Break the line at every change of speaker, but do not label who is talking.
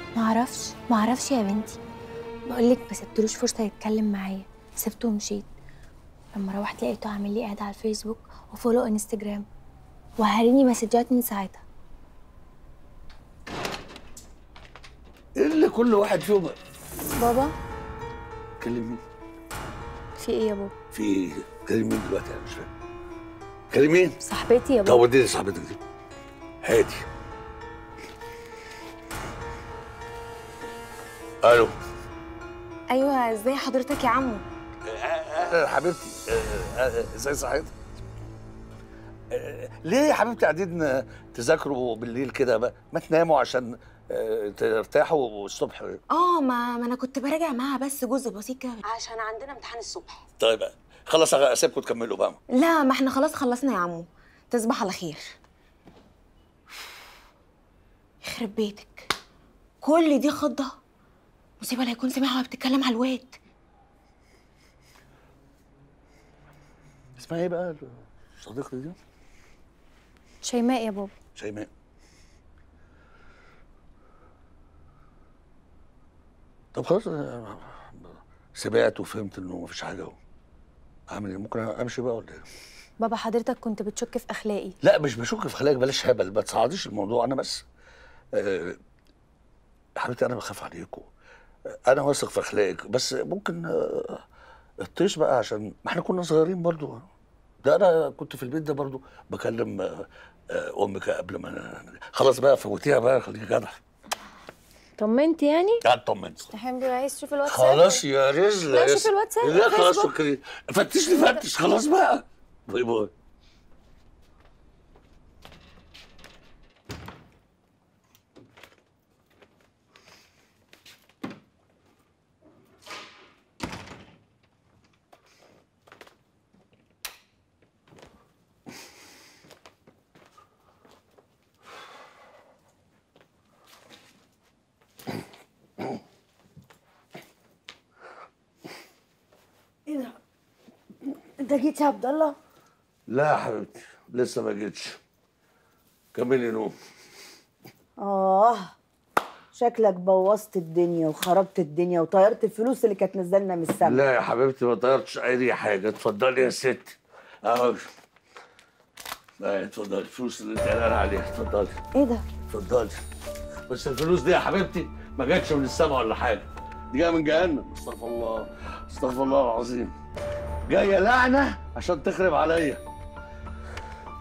ما اعرفش ما اعرفش يا بنتي بقول لك ما سبتلوش فرصه يتكلم معايا سبته ومشيت لما روحت لقيته عامل لي اد على الفيسبوك وفولو انستجرام وهاريني مسجات من ساعتها
ايه اللي كل واحد فيهم
بابا
كلم مين
في ايه يا بابا
في ايه كلم مين دلوقتي انا مش فاهم كلم مين
صاحبتي يا
طب
بابا
وديني صاحبتك دي هادي الو
ايوه ازاي حضرتك يا عمو
اهلا حبيبتي آه، آه، ازاي صحتك آه، ليه يا حبيبتي قاعدين تذاكروا بالليل كده بقى ما تناموا عشان آه، ترتاحوا والصبح
اه ما ما انا كنت براجع معاها بس جزء بسيط كده عشان عندنا امتحان الصبح
طيب خلاص اسيبكم تكملوا بقى
لا ما احنا خلاص خلصنا يا عمو تصبح على خير يخرب بيتك كل دي خضه مصيبه لا يكون سمعها وهي بتتكلم على الواد
اسمها ايه بقى صديقتي دي
شيماء يا بابا
شيماء طب خلاص أنا سمعت وفهمت انه مفيش حاجه اهو اعمل ايه ممكن امشي بقى ولا ايه
بابا حضرتك كنت بتشك في اخلاقي
لا مش بشك في خلاك بلاش هبل ما تصعديش الموضوع انا بس آه، حبيبتي انا بخاف عليكم انا واثق في اخلاقك بس ممكن آه، الطيش بقى عشان ما احنا كنا صغيرين برضو ده انا كنت في البيت ده برضو بكلم آه، آه، امك قبل ما أنا... خلاص بقى فوتيها بقى خليك جدع
طمنت يعني
قاعد طمنت
تحبي عايز تشوف الواتساب
خلاص يا رزلة
لا،
يا
شوف
س-
الواتساب،
لا خلاص
الفيسبوك.
فكري فتش لي فتش خلاص بقى باي باي
انت جيت يا عبد الله
لا يا حبيبتي لسه ما جيتش كملي نوم
اه شكلك بوظت الدنيا وخربت الدنيا وطيرت الفلوس اللي كانت نزلنا من السما
لا يا حبيبتي ما طيرتش اي حاجه اتفضلي يا ست اهو لا اتفضلي الفلوس اللي انت قلقان عليها اتفضلي
ايه ده
اتفضلي بس الفلوس دي يا حبيبتي ما جاتش من السما ولا حاجه دي جايه من جهنم استغفر الله استغفر الله العظيم جايه لعنه عشان تخرب عليا